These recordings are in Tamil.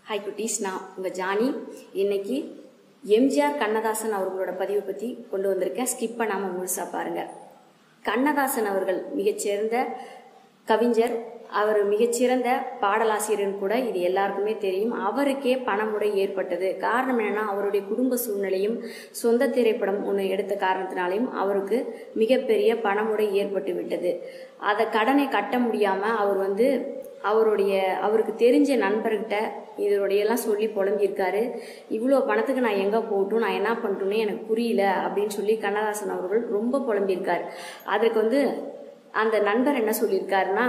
ஹாய் குட்டீஸ் நான் உங்கள் ஜானி இன்னைக்கு எம்ஜிஆர் கண்ணதாசன் அவர்களோட பதிவை பற்றி கொண்டு வந்திருக்கேன் ஸ்கிப் பண்ணாமல் முழுசாக பாருங்கள் கண்ணதாசன் அவர்கள் மிகச்சிறந்த கவிஞர் அவர் மிகச்சிறந்த பாடலாசிரியர்னு கூட இது எல்லாருக்குமே தெரியும் அவருக்கே பணமுடை ஏற்பட்டது காரணம் என்னன்னா அவருடைய குடும்ப சூழ்நிலையும் சொந்த திரைப்படம் ஒன்று எடுத்த காரணத்தினாலையும் அவருக்கு மிகப்பெரிய பணமுடை ஏற்பட்டு விட்டது அதை கடனை கட்ட முடியாமல் அவர் வந்து அவருடைய அவருக்கு தெரிஞ்ச நண்பர்கிட்ட இதனுடைய எல்லாம் சொல்லி புலம்பியிருக்காரு இவ்வளோ பணத்துக்கு நான் எங்கே போகட்டும் நான் என்ன பண்ணட்டும்னு எனக்கு புரியல அப்படின்னு சொல்லி கண்ணதாசன் அவர்கள் ரொம்ப புலம்பியிருக்காரு அதற்கு வந்து அந்த நண்பர் என்ன சொல்லியிருக்காருன்னா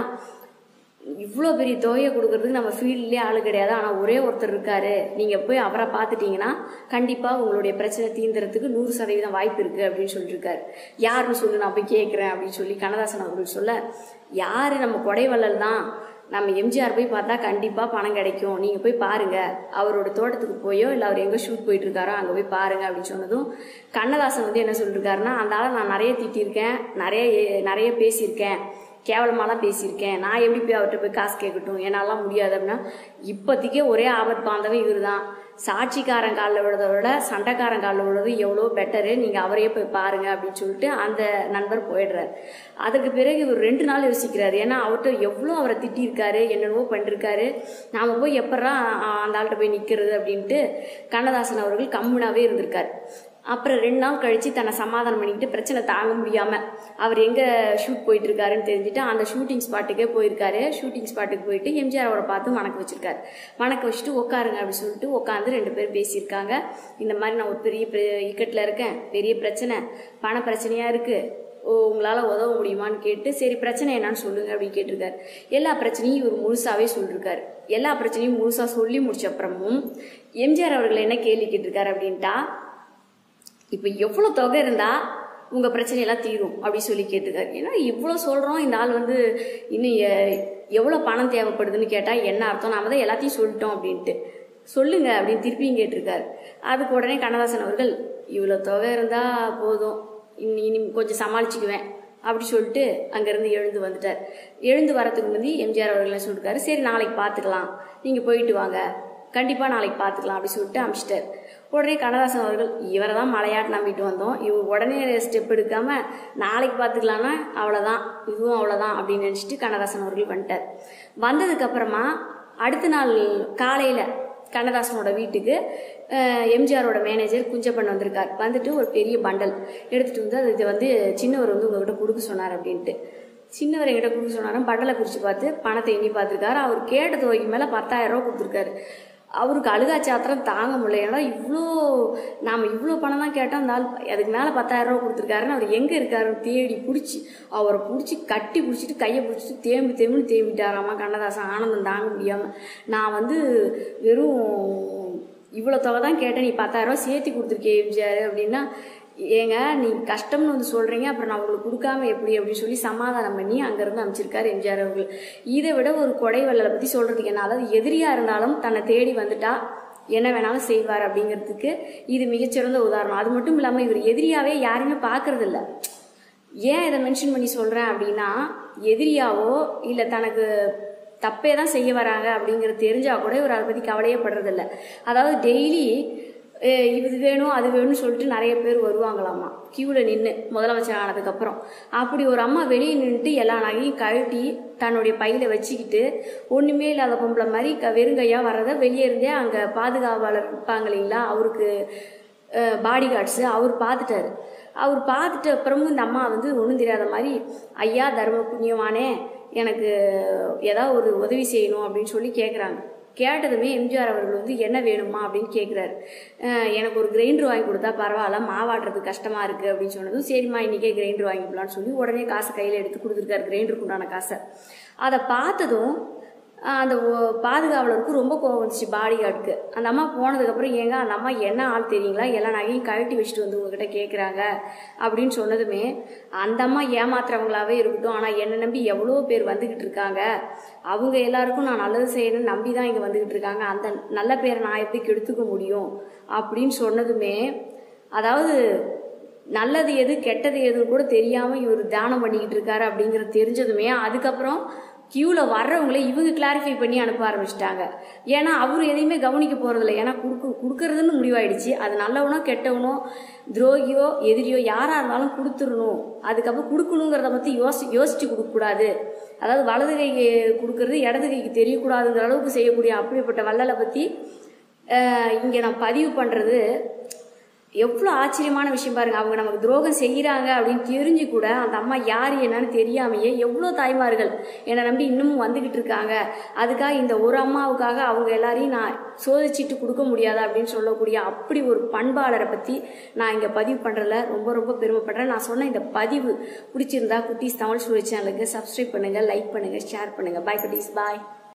இவ்வளோ பெரிய தொகையை கொடுக்கறதுக்கு நம்ம ஃபீல்ட்லேயே ஆளு கிடையாது ஆனால் ஒரே ஒருத்தர் இருக்காரு நீங்கள் போய் அவரை பார்த்துட்டீங்கன்னா கண்டிப்பாக உங்களுடைய பிரச்சனை தீந்துறதுக்கு நூறு சதவீதம் வாய்ப்பு இருக்குது அப்படின்னு சொல்லியிருக்காரு யாருன்னு சொல்லு நான் போய் கேட்குறேன் அப்படின்னு சொல்லி கண்ணதாசன் அவர்கள் சொல்ல யார் நம்ம கொடைவள்ளல் தான் நம்ம எம்ஜிஆர் போய் பார்த்தா கண்டிப்பாக பணம் கிடைக்கும் நீங்கள் போய் பாருங்கள் அவரோட தோட்டத்துக்கு போயோ இல்லை அவர் எங்கே ஷூட் போயிட்டு இருக்காரோ அங்கே போய் பாருங்கள் அப்படின்னு சொன்னதும் கண்ணதாசன் வந்து என்ன சொல்லியிருக்காருன்னா அந்த ஆளை நான் நிறைய திட்டியிருக்கேன் நிறைய நிறைய பேசியிருக்கேன் கேவலமாலாம் பேசியிருக்கேன் நான் எப்படி போய் அவர்கிட்ட போய் காசு கேட்கட்டும் என்னாலாம் முடியாது அப்படின்னா இப்போதைக்கே ஒரே ஆபத் பாந்தவன் இவர் தான் சாட்சிக்காரன் காலில் விழுறத விட சண்டைக்காரன் காலில் விழுறது எவ்வளோ பெட்டரு நீங்கள் அவரையே போய் பாருங்க அப்படின்னு சொல்லிட்டு அந்த நண்பர் போயிடுறாரு அதுக்கு பிறகு இவர் ரெண்டு நாள் யோசிக்கிறாரு ஏன்னா அவர்கிட்ட எவ்வளோ அவரை திட்டியிருக்காரு என்னென்னவோ பண்ணிருக்காரு நாம் போய் எப்படா அந்த ஆள்கிட்ட போய் நிற்கிறது அப்படின்ட்டு கண்ணதாசன் அவர்கள் கம்முனாவே இருந்திருக்காரு அப்புறம் ரெண்டு நாள் கழித்து தன்னை சமாதானம் பண்ணிக்கிட்டு பிரச்சனை தாங்க முடியாமல் அவர் எங்கே ஷூட் போயிட்டு இருக்காருன்னு தெரிஞ்சுட்டு அந்த ஷூட்டிங் ஸ்பாட்டுக்கே போயிருக்காரு ஷூட்டிங் ஸ்பாட்டுக்கு போயிட்டு எம்ஜிஆர் அவரை பார்த்து வணக்க வச்சிருக்காரு வணக்க வச்சுட்டு உட்காருங்க அப்படின்னு சொல்லிட்டு உட்காந்து ரெண்டு பேரும் பேசியிருக்காங்க இந்த மாதிரி நான் ஒரு பெரிய இக்கட்டில் இருக்கேன் பெரிய பிரச்சனை பண பிரச்சனையாக இருக்குது ஓ உங்களால் உதவ முடியுமான்னு கேட்டு சரி பிரச்சனை என்னன்னு சொல்லுங்க அப்படின்னு கேட்டிருக்காரு எல்லா பிரச்சனையும் இவர் முழுசாவே சொல்லியிருக்காரு எல்லா பிரச்சனையும் முழுசாக சொல்லி முடிச்ச அப்புறமும் எம்ஜிஆர் அவர்கள் என்ன கேள்வி கேட்டிருக்காரு அப்படின்ட்டா இப்போ எவ்வளோ தொகை இருந்தால் உங்கள் பிரச்சனையெல்லாம் தீரும் அப்படின்னு சொல்லி கேட்டிருக்காரு ஏன்னா இவ்வளோ சொல்கிறோம் இந்த ஆள் வந்து இன்னும் எவ்வளோ பணம் தேவைப்படுதுன்னு கேட்டால் என்ன அர்த்தம் நாம தான் எல்லாத்தையும் சொல்லிட்டோம் அப்படின்ட்டு சொல்லுங்க அப்படின்னு திருப்பியும் கேட்டிருக்காரு அதுக்கு உடனே கண்ணதாசன் அவர்கள் இவ்வளோ தொகை இருந்தால் போதும் இனி இனி கொஞ்சம் சமாளிச்சுக்குவேன் அப்படி சொல்லிட்டு அங்கேருந்து எழுந்து வந்துட்டார் எழுந்து வரத்துக்கு முந்தி எம்ஜிஆர் அவர்கள் என்ன சொல்லிருக்காரு சரி நாளைக்கு பார்த்துக்கலாம் நீங்கள் போயிட்டு வாங்க கண்டிப்பாக நாளைக்கு பார்த்துக்கலாம் அப்படி சொல்லிட்டு அமிச்சிட்டார் உடனே கண்ணதாசன் அவர்கள் இவரை தான் மலையாட்டு நம்பிட்டு வந்தோம் இவர் உடனே ஸ்டெப் எடுக்காம நாளைக்கு பார்த்துக்கலான்னா அவ்வளோதான் இதுவும் அவ்வளோதான் அப்படின்னு நினச்சிட்டு கண்ணதாசன் அவர்கள் வந்துட்டார் வந்ததுக்கப்புறமா அடுத்த நாள் காலையில் கண்ணதாசனோட வீட்டுக்கு எம்ஜிஆரோட மேனேஜர் குஞ்சப்பன் வந்திருக்கார் வந்துட்டு ஒரு பெரிய பண்டல் எடுத்துகிட்டு வந்து அது இது வந்து சின்னவர் வந்து உங்ககிட்ட கொடுக்க சொன்னார் அப்படின்ட்டு சின்னவர் எங்கிட்ட கொடுக்க சொன்னாரும் பண்டலை குறித்து பார்த்து பணத்தை எண்ணி பார்த்துருக்காரு அவர் கேட்ட தொகைக்கு மேலே பத்தாயிரம் ரூபா கொடுத்துருக்காரு அவருக்கு அழுகாச்சாத்திரம் தாங்க முடியல ஏன்னா இவ்வளோ நாம் இவ்வளோ பணம் தான் கேட்டோம் அந்த ஆள் அதுக்கு மேலே பத்தாயிரம் ரூபா கொடுத்துருக்காருன்னு அவர் எங்கே இருக்காருன்னு தேடி பிடிச்சி அவரை பிடிச்சி கட்டி பிடிச்சிட்டு கையை பிடிச்சிட்டு தேம்பி தேம்பின்னு தேம்பிட்டாராமா கண்ணதாசன் ஆனந்தம் தாங்க முடியாமல் நான் வந்து வெறும் இவ்வளோ தொகை தான் கேட்டேன் நீ பத்தாயிரரூவா சேர்த்து கொடுத்துருக்கே எம்ஜிஆர் அப்படின்னா ஏங்க நீ கஷ்டம்னு வந்து சொல்கிறீங்க அப்புறம் நான் உங்களுக்கு கொடுக்காம எப்படி அப்படின்னு சொல்லி சமாதானம் பண்ணி அங்கேருந்து அமைச்சிருக்காரு எம்ஜிஆர் அவர்கள் இதை விட ஒரு கொடை வள்ளலை பற்றி சொல்கிறதுக்கு என்ன அதாவது எதிரியாக இருந்தாலும் தன்னை தேடி வந்துட்டா என்ன வேணாலும் செய்வார் அப்படிங்கிறதுக்கு இது மிகச்சிறந்த உதாரணம் அது மட்டும் இல்லாமல் இவர் எதிரியாவே யாருமே பார்க்கறதில்ல ஏன் இதை மென்ஷன் பண்ணி சொல்கிறேன் அப்படின்னா எதிரியாவோ இல்லை தனக்கு தப்பே தான் செய்ய வராங்க அப்படிங்கிறது தெரிஞ்சா கூட இவர் அதை பற்றி கவலையே படுறதில்ல அதாவது டெய்லி இது வேணும் அது வேணும்னு சொல்லிட்டு நிறைய பேர் வருவாங்களாமா கியூவில் நின்று முதலமைச்சர் ஆனதுக்கப்புறம் அப்படி ஒரு அம்மா வெளியே நின்றுட்டு எல்லா நகையும் கழட்டி தன்னுடைய பையில வச்சுக்கிட்டு ஒன்றுமே இல்லாத பொம்பளை மாதிரி க வெறுங்கையாக வர்றதை வெளியே இருந்தே அங்கே பாதுகாவலர் இருப்பாங்க இல்லைங்களா அவருக்கு பாடி கார்ட்ஸு அவர் பார்த்துட்டாரு அவர் பார்த்துட்ட அப்புறமும் இந்த அம்மா வந்து ஒன்றும் தெரியாத மாதிரி ஐயா தர்ம புண்ணியமானே எனக்கு ஏதாவது ஒரு உதவி செய்யணும் அப்படின்னு சொல்லி கேட்குறாங்க கேட்டதுமே எம்ஜிஆர் அவர்கள் வந்து என்ன வேணுமா அப்படின்னு கேட்குறாரு எனக்கு ஒரு கிரைண்டர் வாங்கி கொடுத்தா பரவாயில்ல மாவாட்டுறது கஷ்டமாக இருக்குது அப்படின்னு சொன்னதும் சரிம்மா இன்றைக்கே கிரைண்டர் வாங்கிக்கலாம்னு சொல்லி உடனே காசை கையில் எடுத்து கொடுத்துருக்காரு கிரைண்டருக்கு உண்டான காசை அதை பார்த்ததும் அந்த பாதுகாவலருக்கு ரொம்ப கோவம் வந்துச்சு பாடி கார்டுக்கு அந்த அம்மா போனதுக்கப்புறம் ஏங்க அந்த அம்மா என்ன ஆள் தெரியுங்களா எல்லா நகையும் கழட்டி வச்சுட்டு வந்து உங்ககிட்ட கேட்குறாங்க அப்படின்னு சொன்னதுமே அந்த அம்மா ஏமாத்துறவங்களாவே இருக்கட்டும் ஆனால் என்னை நம்பி எவ்வளோ பேர் வந்துக்கிட்டு இருக்காங்க அவங்க எல்லாருக்கும் நான் நல்லது செய்யணும்னு நம்பி தான் இங்கே வந்துக்கிட்டு இருக்காங்க அந்த நல்ல பேரை நான் எப்படி கெடுத்துக்க முடியும் அப்படின்னு சொன்னதுமே அதாவது நல்லது எது கெட்டது எதுன்னு கூட தெரியாமல் இவர் தியானம் பண்ணிக்கிட்டு இருக்காரு அப்படிங்கிறது தெரிஞ்சதுமே அதுக்கப்புறம் கியூவில் வர்றவங்கள இவங்க கிளாரிஃபை பண்ணி அனுப்ப ஆரம்பிச்சிட்டாங்க ஏன்னா அவர் எதையுமே கவனிக்க போகிறதில்ல ஏன்னா கொடுக்கு கொடுக்கறதுன்னு முடிவாயிடுச்சு அது நல்லவனோ கெட்டவனோ துரோகியோ எதிரியோ யாராக இருந்தாலும் கொடுத்துடணும் அதுக்கப்புறம் கொடுக்கணுங்கிறத பற்றி யோசி யோசிச்சு கொடுக்கக்கூடாது அதாவது வலது கைக்கு கொடுக்கறது இடது கைக்கு தெரியக்கூடாதுங்கிற அளவுக்கு செய்யக்கூடிய அப்படிப்பட்ட வள்ளலை பற்றி இங்கே நான் பதிவு பண்ணுறது எவ்வளோ ஆச்சரியமான விஷயம் பாருங்க அவங்க நமக்கு துரோகம் செய்கிறாங்க அப்படின்னு தெரிஞ்சு கூட அந்த அம்மா யார் என்னன்னு தெரியாமையே எவ்வளோ தாய்மார்கள் என்னை நம்பி இன்னமும் வந்துக்கிட்டு இருக்காங்க அதுக்காக இந்த ஒரு அம்மாவுக்காக அவங்க எல்லாரையும் நான் சோதிச்சுட்டு கொடுக்க முடியாதா அப்படின்னு சொல்லக்கூடிய அப்படி ஒரு பண்பாளரை பற்றி நான் இங்கே பதிவு பண்ணுறதுல ரொம்ப ரொம்ப பெருமைப்படுறேன் நான் சொன்ன இந்த பதிவு பிடிச்சிருந்தா குட்டீஸ் தமிழ் ஸ்டோரி சேனலுக்கு சப்ஸ்கிரைப் பண்ணுங்கள் லைக் பண்ணுங்கள் ஷேர் பண்ணுங்கள் பாய் குட்டீஸ் பாய்